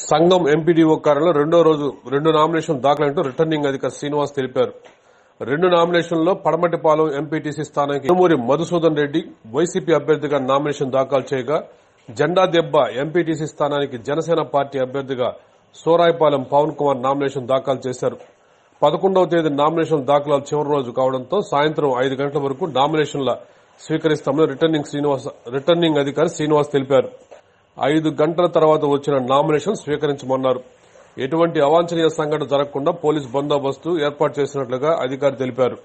సంఘం ఎంపీడీఓ కార్యాలయంలో రెండో రోజు రెండు నామినేషన్ దాఖలంటూ రిటర్నింగ్ అధికారి శ్రీనివాస్ తెలిపారు రెండు నామినేషన్లలో పడమటిపాలెం ఎంపీటీసీ స్థానానికి ఇనుమూరి మధుసూదన్ రెడ్డి వైసీపీ అభ్యర్థిగా నామినేషన్ దాఖలు చేయగా జెండా దెబ్బ ఎంపీటీసీ స్థానానికి జనసేన పార్టీ అభ్యర్థిగా సోరాయిపాలెం పవన్ కుమార్ నామినేషన్ దాఖలు చేశారు పదకొండవ తేదీ నామినేషన్ దాఖలాలు చివరి రోజు కావడంతో సాయంత్రం ఐదు గంటల వరకు నామినేషన్ల స్వీకరిస్తామని రిటర్నింగ్ శ్రీనివాస్ రిటర్నింగ్ అధికారి శ్రీనివాస్ తెలిపారు ఐదు గంటల తర్వాత వచ్చిన నామినేషన్ స్వీకరించమన్నారు ఎటువంటి అవాంఛనీయ సంఘటన జరగకుండా పోలీస్ బందోబస్తు ఏర్పాటు చేసినట్లుగా అధికారి తెలిపారు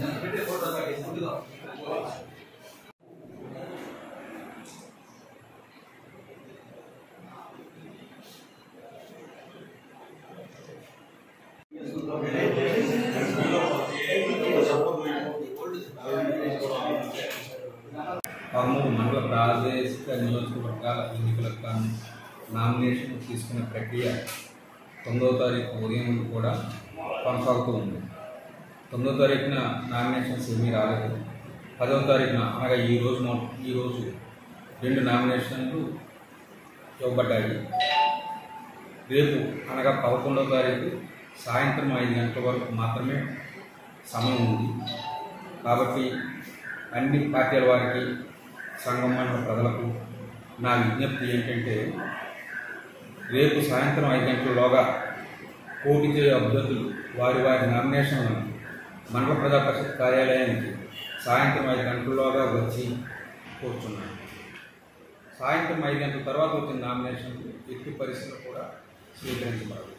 పదమూడు మండల ప్రాదేశిక నియోజకవర్గాల ఎన్నికలకు గాను నామినేషన్ తీసుకునే ప్రక్రియ తొమ్మిదవ తారీఖు ఉదయం నుండి కూడా కొనసాగుతూ ఉంది తొమ్మిదవ తారీఖున నామినేషన్స్ ఏమీ రాలేదు పదవ తారీఖున అనగా ఈ రోజు మొ- ఈ రోజు రెండు నామినేషన్లు ఇవ్వబడ్డాయి రేపు అనగా పదకొండవ తారీఖు సాయంత్రం ఐదు గంటల వరకు మాత్రమే సమయం ఉంది కాబట్టి అన్ని పార్టీల వారికి సంఘం మండల ప్రజలకు నా విజ్ఞప్తి ఏంటంటే రేపు సాయంత్రం ఐదు గంటలలోగా పోటీ చేయే అభ్యర్థులు వారి వారి నామినేషన్లను మండల ప్రజా పరిషత్ కార్యాలయానికి సాయంత్రం ఐదు గంటల్లోగా వచ్చి కూర్చున్నాను సాయంత్రం ఐదు గంటల తర్వాత వచ్చిన నామినేషన్లు ఎట్టి పరిస్థితుల్లో కూడా స్వీకరించబడదు